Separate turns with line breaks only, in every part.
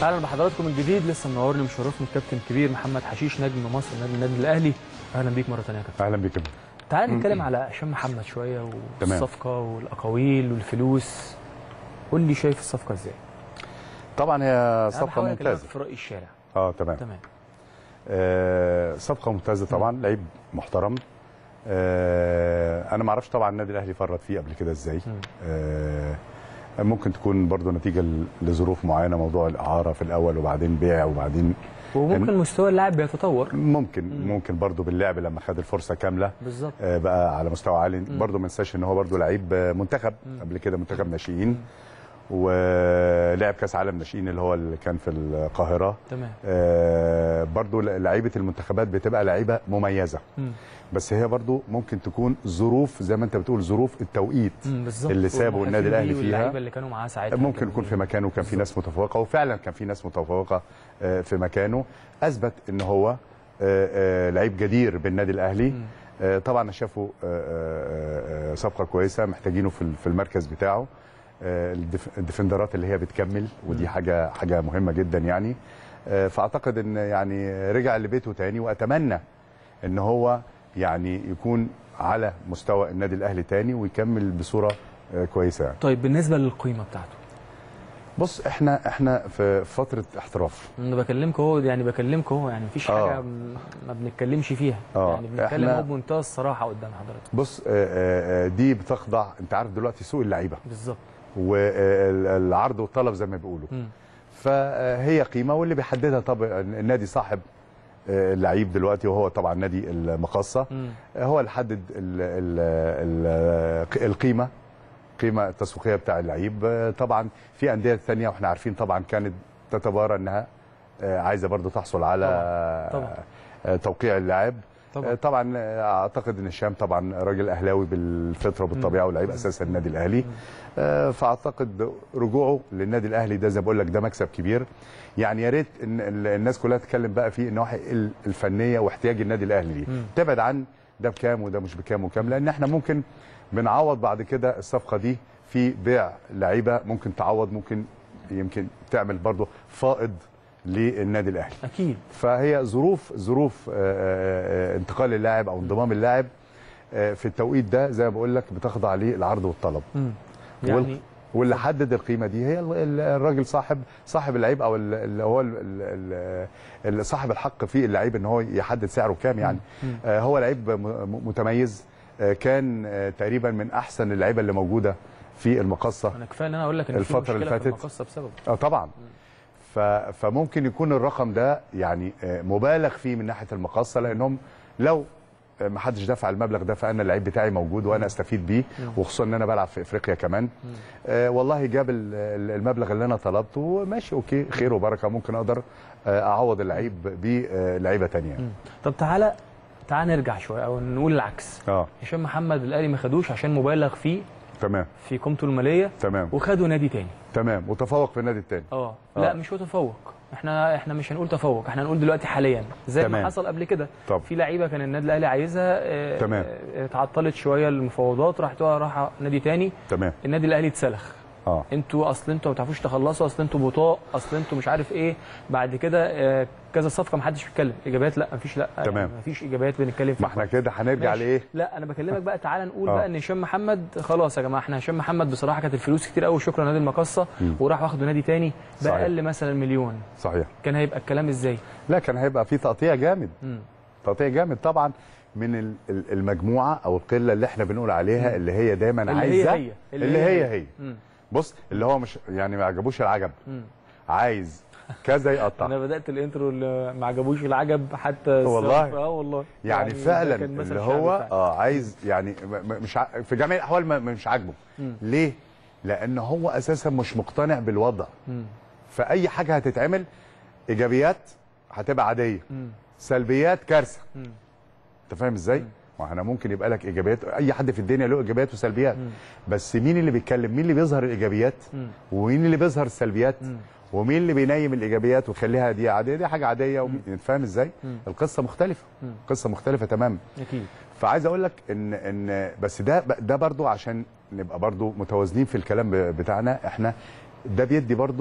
اهلا بحضراتكم من جديد لسه منورني مشرفني الكابتن الكبير محمد حشيش نجم مصر نجم النادي الاهلي اهلا بيك مره ثانيه يا كابتن
اهلا بيك يا ابني.
تعال نتكلم على هشام محمد شويه
تمام.
والصفقه والاقاويل والفلوس قول لي شايف الصفقه ازاي
طبعا هي
أنا
صفقه
بحاول أكلمك
ممتازه
في راي الشارع
اه تمام
تمام
آه صفقه ممتازه طبعا لعيب محترم آه انا ما اعرفش طبعا النادي الاهلي فرط فيه قبل كده ازاي آه ممكن تكون برضو نتيجه ل- لظروف معينه موضوع الاعاره في الاول وبعدين بيع وبعدين
وممكن مستوى اللاعب بيتطور
ممكن ممكن برضو باللعب لما خد الفرصه كامله
بالظبط
آه، بقى على مستوى عالي برضه ما ننساش ان هو برضه لعيب آه، منتخب قبل كده منتخب ناشئين ولعب كاس عالم ناشئين اللي هو اللي كان في القاهره
تمام
آه، برضه لعيبه المنتخبات بتبقى لعيبه مميزه
مم.
بس هي برضه ممكن تكون ظروف زي ما انت بتقول ظروف التوقيت
مم، بالظبط
اللي سابه النادي
والمحافل
الاهلي
دي
فيها
واللعيبه اللي كانوا معاه ساعتها
ممكن
كانوا
يكون في
مين؟
مكانه كان في ناس متفوقه وفعلا كان في ناس متفوقه آه، في مكانه اثبت ان هو آه، آه، لعيب جدير بالنادي الاهلي آه، طبعا أنا شافوا آه، آه، آه، صفقه كويسه محتاجينه في ال- في المركز بتاعه آه، الدف- الديفندرات اللي هي بتكمل ودي حاجه حاجه مهمه جدا يعني آه، فاعتقد ان يعني رجع لبيته تاني واتمنى ان هو يعني يكون على مستوى النادي الاهلي تاني ويكمل بصوره آه، كويسه يعني.
طيب بالنسبه للقيمه بتاعته
بص احنا احنا في فتره احتراف
انا بكلمك اهو يعني بكلمك اهو يعني مفيش
آه.
حاجه م- ما بنتكلمش فيها
آه.
يعني بنتكلم
إحنا-
اهو بمنتهى الصراحه قدام حضرتك
بص آه، آه، آه، دي بتخضع انت عارف دلوقتي سوق اللعيبه
بالظبط
والعرض والطلب زي ما بيقولوا
مم.
فهي قيمه واللي بيحددها طبعا النادي صاحب آه، اللعيب دلوقتي وهو طبعا نادي المقاصه
مم.
آه، هو اللي حدد ال ال ال القيمه القيمه التسويقيه بتاع اللعيب آه، طبعا في انديه ثانيه واحنا عارفين طبعا كانت تتبارى انها آه، عايزه برضو تحصل على
طبعاً.
آه، توقيع اللاعب
طبعاً.
آه، طبعا آه، اعتقد ان الشام طبعا راجل اهلاوي بالفطره وبالطبيعه ولعيب اساسا النادي الاهلي آه، فاعتقد رجوعه للنادي الاهلي ده زي ما بقول لك ده مكسب كبير يعني يا ريت ان ال- الناس كلها تتكلم بقى في النواحي ال- الفنيه واحتياج النادي الاهلي ليه تبعد عن ده بكام وده مش بكام وكام لان احنا ممكن بنعوض بعد كده الصفقه دي في بيع لعيبه ممكن تعوض ممكن يمكن تعمل برضه فائض للنادي الاهلي
اكيد
فهي ظروف ظروف آه، آه، آه، انتقال اللاعب او انضمام اللاعب آه، في التوقيت ده زي ما بقول لك بتخضع للعرض والطلب
مم.
وال-
يعني
واللي حدد القيمه دي هي ال- ال- الراجل صاحب صاحب اللعيب او ال- اللي هو ال- ال- ال- صاحب الحق في اللعيب ان هو يحدد سعره كام يعني آه، هو لعيب م- م- متميز آه، كان آه، تقريبا من احسن اللعيبه اللي موجوده في المقصه
انا كفايه ان انا اقول لك ان في
الفترة
مشكله
اللي
في
فاتت.
المقصه بسبب
اه طبعا ف... فممكن يكون الرقم ده يعني آه، مبالغ فيه من ناحيه المقاصه لانهم لو آه، ما حدش دفع المبلغ ده فانا اللعيب بتاعي موجود وانا استفيد بيه وخصوصا ان انا بلعب في افريقيا كمان آه والله جاب ال- ال- المبلغ اللي انا طلبته ماشي اوكي خير وبركه ممكن اقدر آه، اعوض اللعيب بلعيبه تانية
طب تعالى تعالى نرجع شويه او نقول العكس
اه
هشام محمد الاهلي ما خدوش عشان مبالغ فيه
تمام
في قيمته الماليه
تمام
وخدوا نادي تاني
تمام وتفوق في النادي التاني
اه
آه.
لا مش هو تفوق احنا احنا مش هنقول تفوق احنا هنقول دلوقتي حاليا زي
تمام.
ما حصل قبل كده
طب.
في لعيبه كان النادي الاهلي عايزها اه،
تمام.
اه، اتعطلت شويه المفاوضات راحت راح نادي تاني
تمام
النادي الاهلي اتسلخ
اه
انتوا اصل انتوا ما بتعرفوش تخلصوا اصل انتوا بطاء اصل انتوا مش عارف ايه بعد كده اه، كذا صفقه ما حدش بيتكلم اجابات لا مفيش لا
تمام.
يعني مفيش اجابات بنتكلم
ما
فيها
احنا كده هنرجع
ماشي.
لايه
لا انا بكلمك بقى تعالى نقول
آه.
بقى ان هشام محمد خلاص يا جماعه احنا هشام محمد بصراحه كانت الفلوس كتير قوي شكرا نادي المقصه وراح واخده نادي تاني
صحيح.
باقل مثلا مليون
صحيح
كان هيبقى الكلام ازاي
لا كان هيبقى في تقطيع جامد
مم.
تقطيع جامد طبعا من ال- ال- المجموعه او القله اللي احنا بنقول عليها اللي هي دايما
اللي هي
عايزه
هي.
اللي, اللي هي هي,
مم.
بص اللي هو مش يعني ما عجبوش العجب
مم.
عايز كذا يقطع
انا بدات الانترو اللي ما عجبوش العجب حتى
والله.
الصف- اه والله
يعني,
ده
فعلا
كان مثل
اللي
شعبي
هو
فعلا.
اه عايز يعني م- م- مش ع... في جميع الاحوال ما- مش عاجبه ليه لان هو اساسا مش مقتنع بالوضع
مم.
فاي حاجه هتتعمل ايجابيات هتبقى عاديه
مم.
سلبيات كارثه
مم.
انت فاهم ازاي ما احنا ممكن يبقى لك ايجابيات اي حد في الدنيا له ايجابيات وسلبيات بس مين اللي بيتكلم مين اللي بيظهر الايجابيات
مم.
ومين اللي بيظهر السلبيات
مم.
ومين اللي بينيم الايجابيات ويخليها دي عاديه دي حاجه عاديه ومين- فاهم ازاي
مم.
القصه مختلفه
مم.
قصه مختلفه تماما
اكيد
فعايز اقول لك ان ان بس ده ده برضو عشان نبقى برضو متوازنين في الكلام ب- بتاعنا احنا ده بيدي برضو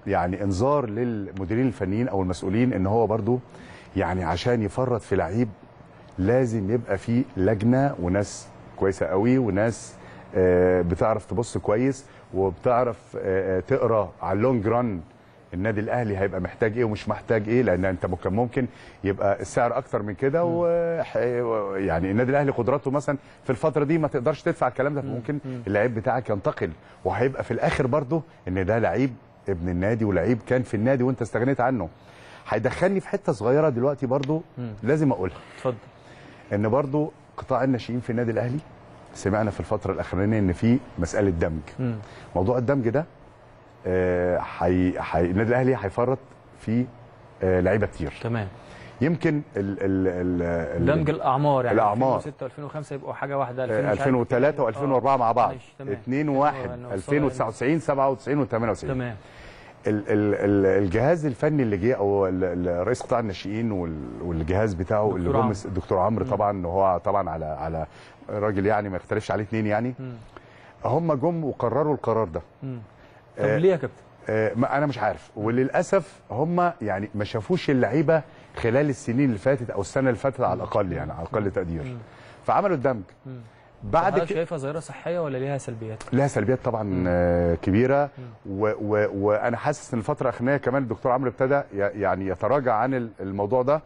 يعني انذار للمديرين الفنيين او المسؤولين ان هو برضو يعني عشان يفرط في لعيب لازم يبقى في لجنه وناس كويسه قوي وناس آه، بتعرف تبص كويس وبتعرف آه، آه، تقرا على اللونج ران النادي الاهلي هيبقى محتاج ايه ومش محتاج ايه لان انت كان ممكن يبقى السعر اكتر من كده وح- يعني النادي الاهلي قدراته مثلا في الفتره دي ما تقدرش تدفع الكلام ده فممكن اللعيب بتاعك ينتقل وهيبقى في الاخر برضه ان ده لعيب ابن النادي ولعيب كان في النادي وانت استغنيت عنه هيدخلني في حته صغيره دلوقتي برضه لازم اقولها
اتفضل
ان برضو قطاع الناشئين في النادي الاهلي سمعنا في الفتره الاخرانيه ان في مساله دمج
مم.
موضوع الدمج ده آه، حي... حي... النادي الاهلي هيفرط في آه، لعيبه كتير
تمام
يمكن ال... ال... ال... ال...
دمج الاعمار يعني
الأعمار.
2006 و2005 يبقوا حاجه واحده
آه،
2000 مش عارف
2003
كده.
و2004 مع بعض
ماشي، تمام.
2 1
نوصلها
2099 97 و98
تمام
ال ال ال الجهاز الفني اللي جه او ال- ال- رئيس قطاع الناشئين وال- والجهاز بتاعه اللي
دكتور
جم
عمرو.
الدكتور عمرو طبعا هو طبعا على على راجل يعني ما يختلفش عليه اثنين يعني
مم.
هم جم وقرروا القرار ده
مم. طب
آه،
ليه يا كابتن؟
آه، ما انا مش عارف وللاسف هم يعني ما شافوش اللعيبه خلال السنين اللي فاتت او السنه اللي فاتت على الاقل يعني على اقل تقدير فعملوا الدمج
مم.
بعد
حضرتك
كده
شايفها ظاهره صحيه ولا ليها سلبيات؟
لها سلبيات طبعا آه، كبيره و و وانا حاسس ان الفتره الاخرانيه كمان الدكتور عمرو ابتدى ي- يعني يتراجع عن ال- الموضوع ده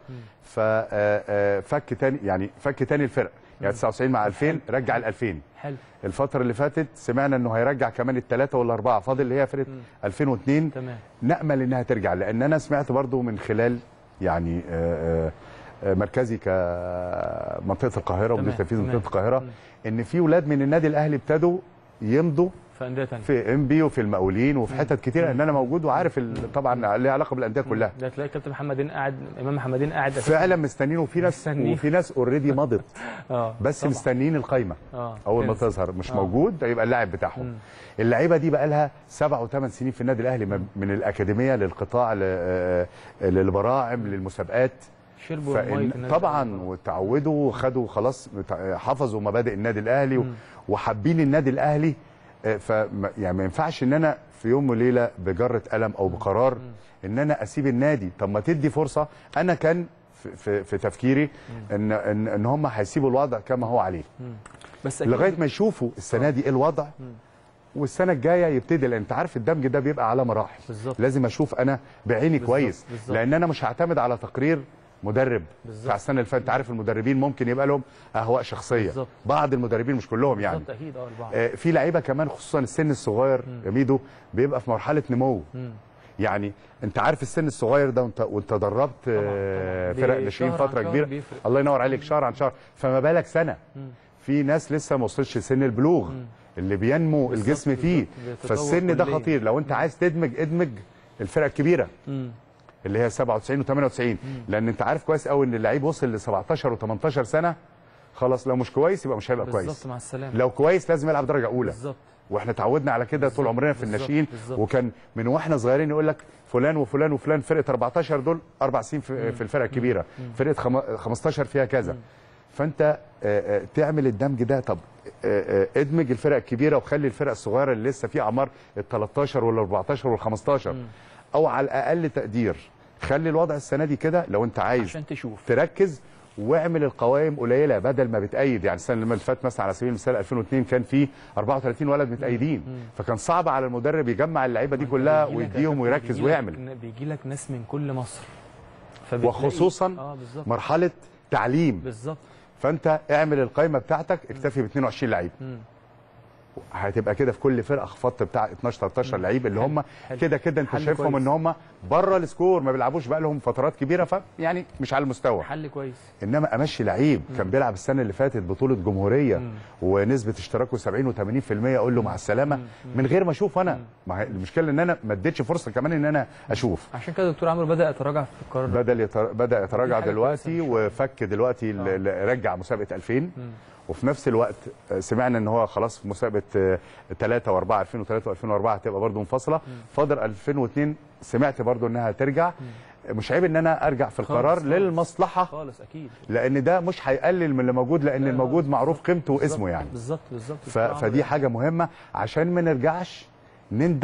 ففك تاني يعني فك تاني الفرق يعني 99 مع 2000 رجع ال 2000
حلو
الفتره اللي فاتت سمعنا انه هيرجع كمان الثلاثه والاربعه فاضل اللي هي فرقه 2002
تمام
نامل انها ترجع لان انا سمعت برضو من خلال يعني آه، آه، مركزي كمنطقه القاهره ومدير
تمام،
تنفيذي
تمام.
منطقه القاهره
مم.
ان في ولاد من النادي الاهلي ابتدوا يمضوا
في انديه ثانيه
في ام بي وفي المقاولين وفي حتت كتيره ان انا موجود وعارف ال- طبعا ليها علاقه بالانديه كلها
ده تلاقي كابتن محمدين قاعد امام محمدين قاعد أساساً.
فعلا مستنيين وفي ناس
مستنيين.
وفي ناس اوريدي مضت
اه
بس
طبعاً.
مستنيين القايمه
اه
اول ما
تنزل.
تظهر مش
آه.
موجود ده يبقى اللاعب بتاعهم اللعيبه دي بقى لها سبع وثمان سنين في النادي الاهلي من من الاكاديميه للقطاع ل- آه، آه، للبراعم للمسابقات
شربوا
فإن
المايك النادي
طبعا
الأهلي.
وتعودوا وخدوا خلاص متع- حفظوا مبادئ النادي الاهلي و- وحابين النادي الاهلي آه، ف يعني ما ينفعش ان انا في يوم وليله بجره قلم او بقرار ان انا اسيب النادي طب ما تدي فرصه انا كان في, في, في تفكيري ان ان, إن هم هيسيبوا الوضع كما هو عليه
بس أكيد
لغايه ما يشوفوا السنه دي ايه الوضع والسنه الجايه يبتدي لان انت عارف الدمج ده بيبقى على مراحل
بالظبط.
لازم اشوف انا بعيني
بالظبط،
كويس
بالظبط.
لان انا مش هعتمد على تقرير مدرب
بالظبط.
بتاع السنه اللي فاتت انت عارف المدربين ممكن يبقى لهم اهواء شخصيه
بالظبط.
بعض المدربين مش كلهم يعني
بالظبط اكيد اه البعض
آه، في لعيبه كمان خصوصا السن الصغير يا ميدو بيبقى في مرحله نمو
مم.
يعني انت عارف السن الصغير ده وانت وانت دربت آه،
طبعاً.
فرق
بي-
ناشئين
شهر عن
فتره
شهر
كبيره
بيفرق.
الله ينور عليك شهر عن شهر فما بالك سنه في ناس لسه ما وصلتش سن البلوغ اللي بينمو
بالظبط،
الجسم فيه
بالظبط. بيتطور
فالسن ده
كلياً.
خطير لو انت عايز تدمج ادمج الفرق الكبيره
مم.
اللي هي 97 و98 لان انت عارف كويس قوي ان اللعيب وصل ل 17 و18 سنه خلاص لو مش كويس يبقى مش هيبقى كويس
بالظبط مع السلامه
لو كويس لازم يلعب درجه اولى
بالظبط
واحنا اتعودنا على كده طول عمرنا في
بالظبط،
الناشئين
بالظبط.
وكان من واحنا صغيرين يقول لك فلان وفلان وفلان فرقه 14 دول اربع سنين في, في الفرقه الكبيره فرقه خم- 15 فيها كذا فانت آه، آه، تعمل الدمج ده طب آه، آه، ادمج الفرق الكبيره وخلي الفرق الصغيره اللي لسه فيها اعمار ال 13 وال 14 وال 15 او على الاقل تقدير خلي الوضع السنه دي كده لو انت عايز
عشان تشوف
تركز واعمل القوائم قليله بدل ما بتأيد يعني السنه اللي فاتت مثلا على سبيل المثال 2002 كان في 34 ولد متأيدين فكان صعب على المدرب يجمع اللعيبه دي كلها
بيجيلك يا
ويديهم
كابتن،
ويركز
بيجيلك-
ويعمل
بيجي لك ناس من كل مصر فبتلاقي-
وخصوصا
اه بالظبط
مرحله تعليم
بالظبط
فانت اعمل القائمه بتاعتك اكتفي ب 22 لعيب
مم.
هتبقى كده في كل فرقه خفضت بتاع 12 13 لعيب اللي هم
حلو.
كده كده انت
حل
شايفهم
كويس.
ان هم بره السكور ما بيلعبوش بقى لهم فترات كبيره فيعني مش على المستوى
حل كويس
انما امشي لعيب كان بيلعب السنه اللي فاتت بطوله جمهوريه ونسبه اشتراكه 70 و80% اقول له مع السلامه من غير ما اشوف انا ما هي المشكله ان انا ما اديتش فرصه كمان ان انا اشوف
عشان كده دكتور عمرو بدا يتراجع في القرار ده
بدل يتر... بدا يتراجع
حاجة
دلوقتي
كويسة مش
وفك دلوقتي ال- ال- رجع مسابقه 2000 وفي نفس الوقت آه، سمعنا ان هو خلاص في مسابقه 3 و4 2003 و2004 هتبقى برضه منفصله فاضل 2002 سمعت برضه انها هترجع مش عيب ان انا ارجع في القرار
خالص.
للمصلحه
خالص اكيد
لان ده مش هيقلل من اللي موجود لان الموجود معروف قيمته واسمه يعني
بالظبط بالظبط
ف... فدي حاجه مهمه عشان ما نرجعش نندم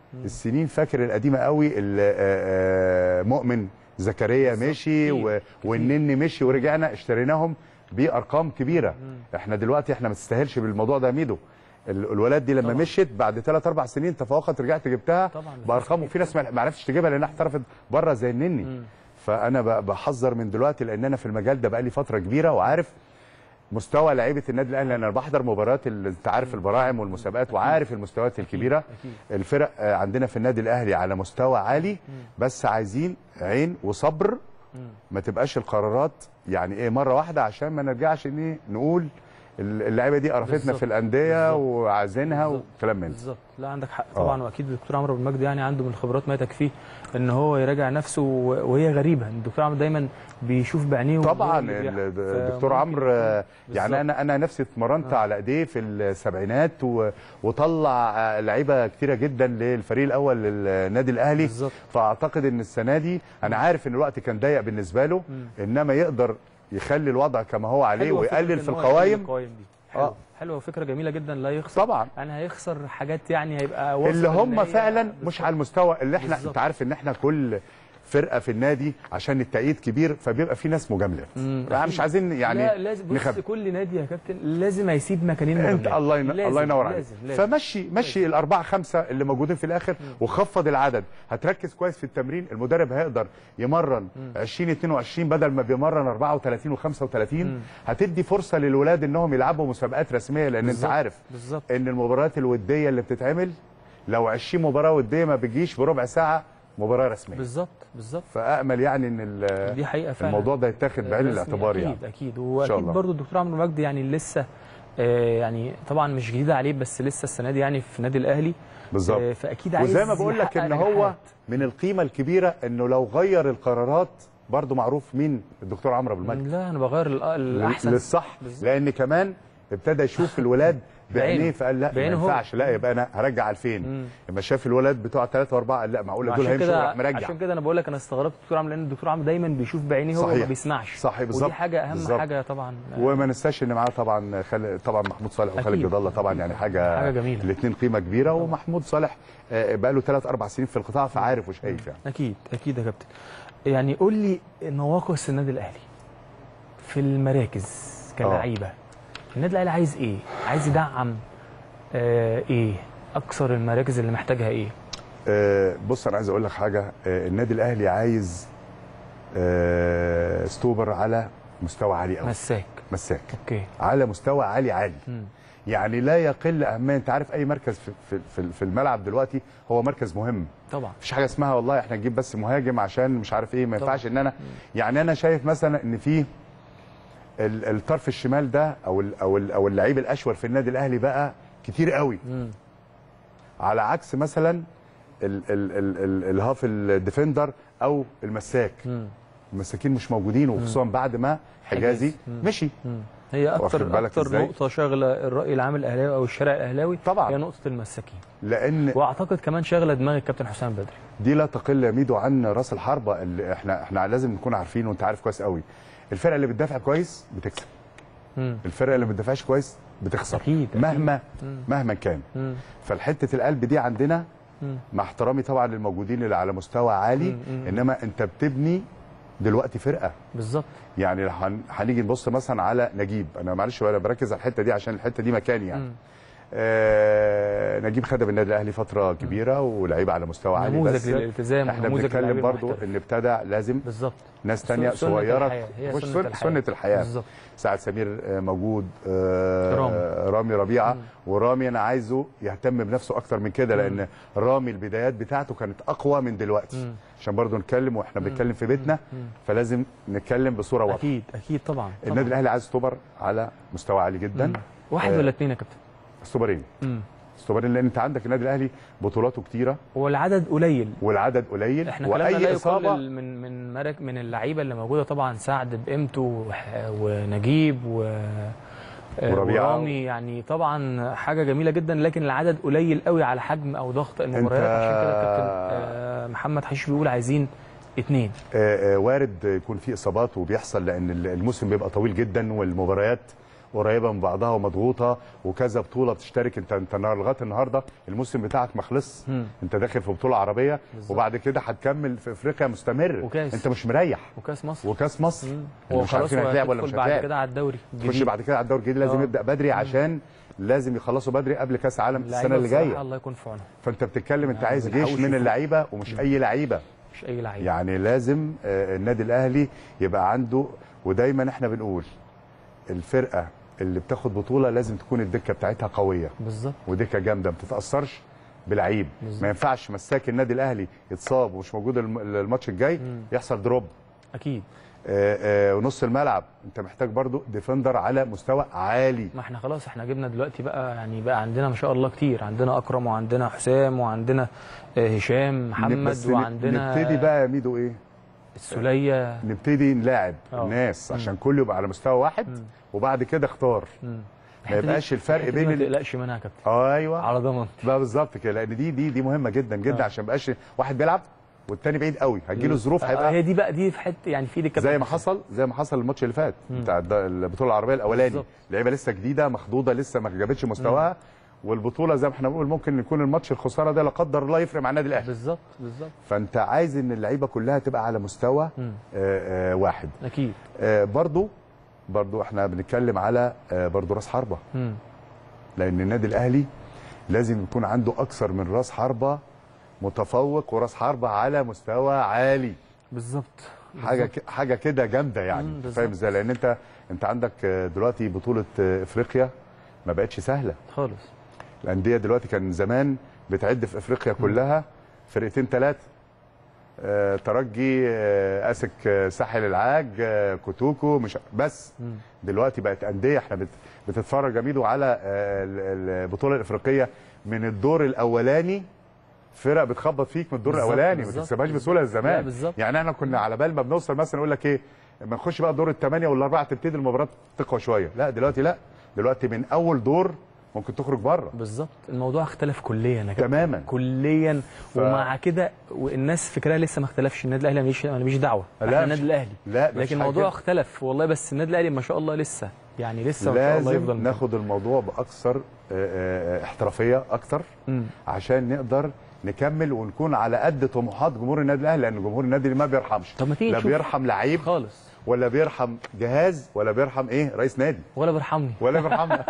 السنين فاكر القديمه قوي اللي آه، آه، مؤمن زكريا
بالظبط.
مشي و...
كتير.
والنني مشي ورجعنا اشتريناهم بارقام كبيره احنا دلوقتي احنا ما تستاهلش بالموضوع ده يا ميدو ال- الولاد دي لما
طبعا.
مشيت بعد 3 4 سنين تفوقت رجعت جبتها
طبعا.
بارقام وفي ناس ما ما عرفتش تجيبها لانها احترفت بره زي النني
مم.
فانا ب- بحذر من دلوقتي لان انا في المجال ده بقالي فتره كبيره وعارف مستوى لعيبه النادي الاهلي انا بحضر مباريات ال- انت عارف البراعم والمسابقات وعارف المستويات الكبيره
أكيد.
الفرق آه، عندنا في النادي الاهلي على مستوى عالي بس عايزين عين وصبر
مم.
ما تبقاش القرارات يعني ايه مره واحده عشان ما نرجعش ان إيه نقول ال- اللعيبه دي قرفتنا
بالظبط.
في الانديه
بالظبط.
وعايزينها
بالظبط.
وكلام من ده
بالظبط لا عندك حق طبعا
آه.
واكيد الدكتور عمرو بن مجدي يعني عنده من الخبرات ما تكفيه ان هو يراجع نفسه و- وهي غريبه الدكتور عمرو دايما بيشوف بعينيه
طبعا
وهو اللي بيحكم.
ال- الدكتور
فممكن
عمرو آه،
بالظبط.
يعني انا انا نفسي اتمرنت على ايديه في السبعينات و- وطلع آه، لعيبه كتيره جدا للفريق الاول للنادي الاهلي
بالظبط
فاعتقد ان السنه دي انا عارف ان الوقت كان ضيق بالنسبه له
مم.
انما يقدر يخلي الوضع كما هو عليه
حلوة فكرة
ويقلل
إن
في
هو يقلل
القوائم
القوائم دي
آه.
حلوه حلوه فكره جميله جدا لا يخسر
طبعا
يعني هيخسر حاجات يعني هيبقى واثق
اللي
إن
هم
هي-
فعلا مش
بالظبط.
على المستوى اللي احنا
بالظبط.
انت عارف ان احنا كل فرقه في النادي عشان التأييد كبير فبيبقى في ناس مجامله
مم،
يعني
أكيد.
مش عايزين يعني
لا لازم بص
نخبي.
كل نادي يا كابتن لازم هيسيب مكانين
انت
مهمين.
الله ين...
لازم
الله ينور عليك
لازم لازم
فمشي مشي الاربعه خمسه اللي موجودين في الاخر وخفض العدد هتركز كويس في التمرين المدرب هيقدر يمرن 20 22 بدل ما بيمرن 34 و35 هتدي فرصه للولاد انهم يلعبوا مسابقات رسميه لان انت
بالظبط.
عارف
بالظبط
ان المباريات الوديه اللي بتتعمل لو 20 مباراه وديه ما بتجيش بربع ساعه مباراه رسميه
بالظبط بالظبط
فامل يعني ان ال-
دي حقيقه فعلا
الموضوع ده يتاخد بعين
رسمي
الاعتبار
اكيد
يعني
اكيد
شاء
واكيد
الله.
برضو الدكتور عمرو مجدي يعني لسه آه، يعني طبعا مش جديده عليه بس لسه السنه دي يعني في النادي الاهلي
بالظبط
آه، فاكيد عايز
وزي ما بقول لك
يحقق
ان هو
نجاحات.
من القيمه الكبيره انه لو غير القرارات برضو معروف مين الدكتور عمرو ابو المجد
لا انا بغير الأ- الاحسن
للصح
بالظبط.
لان كمان ابتدى يشوف الولاد بعينيه
بعينه.
فقال لا ما
بعينه هو.
ينفعش لا يبقى انا هرجع على الفين
مم.
لما شاف الولاد بتوع ثلاثة واربعة قال لا معقوله دول
عشان
هيمشوا
كده
راح مرجع
عشان كده انا بقول لك انا استغربت الدكتور عمرو لان الدكتور عمرو دايما بيشوف بعينيه هو
صحيح.
ما بيسمعش
صحيح بالظبط
ودي حاجه اهم
بالظبط.
حاجه طبعا
وما ننساش ان معاه طبعا خالد طبعا محمود صالح وخالد
أكيد.
جد الله طبعا يعني حاجه
حاجة جميلة.
الاثنين قيمه كبيره ومحمود صالح آه، بقى له ثلاث اربع سنين في القطاع فعارف وشايف يعني
اكيد اكيد يا كابتن يعني قول لي نواقص النادي الاهلي في المراكز كلعيبه النادي الاهلي عايز ايه عايز يدعم آه ايه اكثر المراكز اللي محتاجها ايه
آه، بص انا عايز اقول لك حاجه آه، النادي الاهلي عايز آه، ستوبر على مستوى عالي قوي
مساك
مساك
اوكي
على مستوى عالي عالي
مم.
يعني لا يقل اهميه انت عارف اي مركز في في في- في الملعب دلوقتي هو مركز مهم
طبعا
مفيش حاجه اسمها والله احنا نجيب بس مهاجم عشان مش عارف ايه ما
طبعا.
ينفعش ان انا يعني انا شايف مثلا ان في ال- الطرف الشمال ده او ال او ال او اللعيب الاشول في النادي الاهلي بقى كتير قوي
مم.
على عكس مثلا ال- ال- ال- ال- الهاف الديفندر او المساك
مم.
المساكين مش موجودين وخصوصا بعد ما حجازي
حجازي. مم.
مشي
مم. هي
واخد
اكتر
بالك
اكتر
إزاي؟
نقطه شاغله الراي العام الاهلاوي او الشارع الاهلاوي
طبعا.
هي نقطه المساكين
لان
واعتقد كمان شاغله دماغ الكابتن حسام بدري
دي لا تقل يا ميدو عن راس الحربه اللي احنا احنا لازم نكون عارفين وانت عارف كويس قوي الفرقه اللي بتدافع كويس بتكسب
مم.
الفرقه اللي ما بتدافعش كويس بتخسر
أكيد، أكيد.
مهما
مم.
مهما كان
مم.
فالحته القلب دي عندنا
مم.
مع احترامي طبعا للموجودين اللي على مستوى عالي
مم. مم.
انما انت بتبني دلوقتي فرقه
بالظبط
يعني هن- هنيجي نبص مثلا على نجيب انا معلش انا بركز على الحته دي عشان الحته دي مكاني يعني
مم.
آه نجيب خدم النادي الاهلي فتره كبيره ولعيبه على مستوى عالي بس
نموذج للالتزام
احنا
ونموذج
بنتكلم
للعيب
برضو
المحترف.
ان ابتدى لازم
بالظبط
ناس تانية
سنة
صغيره
الحياة. هي
مش
سنة
سنة,
الحياة.
سنة الحياه
بالظبط
سعد سمير آه، موجود آه،
رامي.
رامي ربيعه
مم.
ورامي انا عايزه يهتم بنفسه اكتر من كده لان رامي البدايات بتاعته كانت اقوى من دلوقتي
مم.
عشان برضو نتكلم واحنا بنتكلم في بيتنا
مم.
فلازم نتكلم بصوره واضحه
اكيد اكيد طبعا
النادي
طبعا.
الاهلي عايز ستوبر على مستوى عالي جدا
مم. واحد
آه،
ولا اثنين يا كابتن
ستوبرين
مم.
ستوبرين لان انت عندك النادي الاهلي بطولاته كتيره
والعدد قليل
والعدد قليل
احنا كلامنا لا
واي اصابه
يقلل من من مرك من اللعيبه اللي موجوده طبعا سعد بقيمته وح- ونجيب و آه،
وربيعة.
ورامي يعني طبعا حاجه جميله جدا لكن العدد قليل قوي على حجم او ضغط المباريات عشان كده كابتن آه، محمد حشيش بيقول عايزين اثنين
آه، آه، وارد يكون في اصابات وبيحصل لان الموسم بيبقى طويل جدا والمباريات قريبه من بعضها ومضغوطه وكذا بطوله بتشترك انت انت النهار- لغايه النهارده الموسم بتاعك ما خلصش
مم.
انت داخل في بطوله عربيه
بالظبط.
وبعد كده هتكمل في افريقيا مستمر
وكاس.
انت مش مريح
وكاس مصر
وكاس مصر
مم.
اللي
هو
مش
خلاص
عارفين
هو
هتلعب ولا
هيدخل
مش
بعد
هتلعب
كده على الدوري
تخش
الجديد.
بعد كده على الدوري الجديد لازم
آه.
يبدا بدري عشان لازم يخلصوا بدري قبل كاس عالم السنه
اللعيبة
اللي
بصراحة
جايه
الله يكون في عونهم
فانت بتتكلم انت
يعني
عايز جيش
بيحاولوا
من
يشوفوا.
اللعيبه ومش اي لعيبه
مش اي لعيب
يعني لازم آه، النادي الاهلي يبقى عنده ودايما احنا بنقول الفرقه اللي بتاخد بطوله لازم تكون الدكه بتاعتها قويه
بالظبط
ودكه جامده ما تتاثرش بلعيب
بالظبط.
ما ينفعش مساك النادي الاهلي يتصاب ومش موجود الم- الماتش الجاي
مم.
يحصل دروب
اكيد
آه، آه، ونص الملعب انت محتاج برضو ديفندر على مستوى عالي
ما احنا خلاص احنا جبنا دلوقتي بقى يعني بقى عندنا ما شاء الله كتير عندنا اكرم وعندنا حسام وعندنا آه، هشام محمد
بس نب-
وعندنا
نبتدي بقى يا ميدو ايه
السوليه
نبتدي نلاعب
آه.
الناس
مم.
عشان كله يبقى على مستوى واحد
مم.
وبعد كده اختار
مم.
ما
الحتة دي-
يبقاش الفرق
الحتة دي
بين
ما
ال-
تقلقش منها يا كابتن
ايوه
على ضمانتي
بقى بالظبط كده لان دي دي دي مهمه جدا جدا
آه.
عشان ما يبقاش واحد بيلعب والتاني بعيد قوي هتجيله ظروف
آه،
هيبقى
هي دي بقى دي في حته يعني في ايد الكابتن
زي ما حصل زي ما حصل الماتش اللي فات
مم.
بتاع الد- البطوله العربيه الاولاني
بالظبط.
لعيبه لسه جديده مخضوضه لسه ما جابتش مستواها والبطوله زي ما احنا بنقول ممكن يكون الماتش الخساره ده لا قدر الله يفرق مع النادي الاهلي
بالظبط بالظبط
فانت عايز ان اللعيبه كلها تبقى على مستوى
مم.
آه، آه، واحد
اكيد
آه، برضو برضو احنا بنتكلم على آه، برضو راس حربه
مم.
لان النادي الاهلي لازم يكون عنده اكثر من راس حربه متفوق وراس حربه على مستوى عالي
بالظبط
حاجه
بالظبط.
ك- حاجه كده جامده
مم،
يعني
بالظبط.
فاهم ازاي لان انت انت عندك آه، دلوقتي بطوله آه، افريقيا ما بقتش سهله
خالص
الانديه دلوقتي كان زمان بتعد في افريقيا كلها فرقتين ثلاثه آه، ترجي آه، اسك آه، ساحل العاج آه، كوتوكو مش بس
مم.
دلوقتي بقت انديه احنا بت- بتتفرج يا ميدو على آه، ال- البطوله الافريقيه من الدور الاولاني فرق بتخبط فيك من الدور
بالظبط،
الاولاني ما
بالظبط.
تكسبهاش بسهوله
لا،
زمان
بالظبط.
يعني احنا كنا على بال ما بنوصل مثلا يقول لك ايه لما نخش بقى دور الثمانيه والاربعه تبتدي المباراه تقوى شويه لا دلوقتي لا دلوقتي من اول دور ممكن تخرج بره
بالظبط الموضوع اختلف كليا يا كابتن
تماما
كليا
ف-
ومع كده والناس فكرها لسه ما اختلفش النادي الاهلي ماليش انا ماليش دعوه
لا،
احنا
مش-
النادي الاهلي
لا مفيش
لكن
حاجة
الموضوع
كده.
اختلف والله بس النادي الاهلي ما شاء الله لسه يعني لسه ما شاء الله يفضل
لازم ناخد الموضوع باكثر آه، آه، احترافيه اكتر
مم.
عشان نقدر نكمل ونكون على قد طموحات جمهور النادي الاهلي لان جمهور النادي ما بيرحمش
طب ما تيجي
لا
نشوف.
بيرحم لعيب
خالص
ولا بيرحم جهاز ولا بيرحم ايه رئيس نادي
ولا بيرحمني
ولا بيرحمنا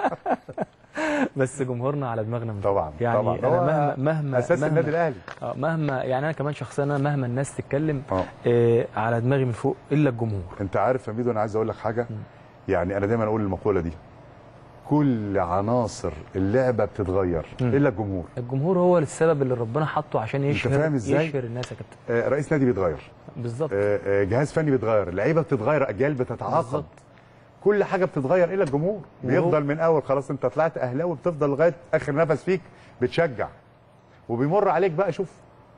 بس جمهورنا على دماغنا من فوق.
طبعا
يعني
طبعا
انا
هو
مهما مهما
اساس
مهما
النادي الاهلي
آه، مهما يعني انا كمان شخصيا انا مهما الناس تتكلم
اه
آه على دماغي من فوق الا الجمهور
انت عارف يا ميدو انا عايز اقول لك حاجه يعني انا دايما اقول المقوله دي كل عناصر اللعبه بتتغير
مم.
الا الجمهور
الجمهور هو السبب اللي ربنا حطه عشان يشهر
فاهم إزاي؟
يشهر الناس يا كابتن
آه، رئيس نادي بيتغير
بالظبط
آه، آه، جهاز فني بيتغير لعيبه بتتغير اجيال بتتعاقب
بالظبط
كل حاجه بتتغير الا الجمهور
وهو-
بيفضل من اول خلاص انت طلعت اهلاوي بتفضل لغايه اخر نفس فيك بتشجع وبيمر عليك بقى شوف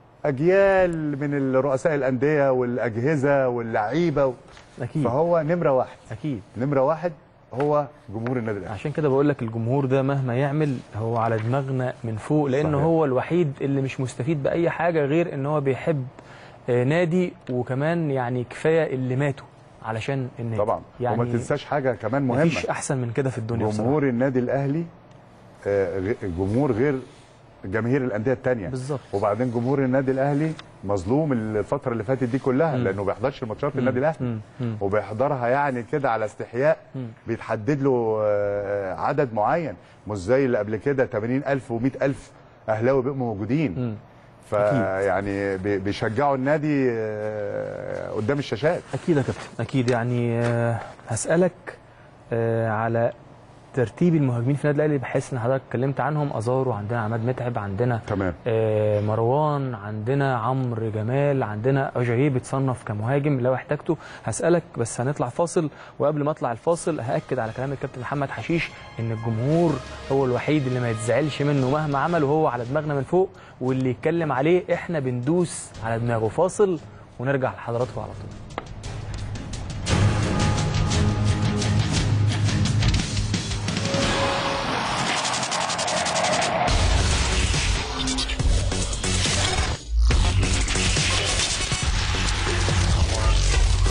اجيال من الرؤساء الانديه والاجهزه واللعيبه و...
اكيد
فهو نمره واحد
اكيد
نمره واحد هو جمهور النادي الاهلي
عشان كده بقول لك الجمهور ده مهما يعمل هو على دماغنا من فوق لان
صحيح.
هو الوحيد اللي مش مستفيد باي حاجه غير ان هو بيحب آه، نادي وكمان يعني كفايه اللي ماتوا علشان النادي
طبعا
يعني
وما تنساش حاجه كمان
مفيش
مهمه
احسن من كده في الدنيا بصراحه
جمهور النادي الاهلي آه، غ- جمهور غير جماهير الانديه الثانيه
بالظبط
وبعدين جمهور النادي الاهلي مظلوم الفتره اللي فاتت دي كلها
مم.
لانه ما بيحضرش ماتشات النادي الاهلي
مم. مم.
وبيحضرها يعني كده على استحياء
مم.
بيتحدد له آه، عدد معين مش زي اللي قبل كده 80000 و100000 اهلاوي بيبقوا موجودين
مم.
فيعني بي- بيشجعوا النادي آه، قدام الشاشات
اكيد يا كابتن اكيد يعني آه، هسالك آه، على ترتيب المهاجمين في النادي الاهلي بحيث ان حضرتك اتكلمت عنهم ازارو عندنا عماد متعب عندنا
تمام
آه، مروان عندنا عمرو جمال عندنا اجاييه بيتصنف كمهاجم لو احتاجته هسالك بس هنطلع فاصل وقبل ما اطلع الفاصل هاكد على كلام الكابتن محمد حشيش ان الجمهور هو الوحيد اللي ما يتزعلش منه مهما عمل وهو على دماغنا من فوق واللي يتكلم عليه احنا بندوس على دماغه فاصل ونرجع لحضراتكم على طول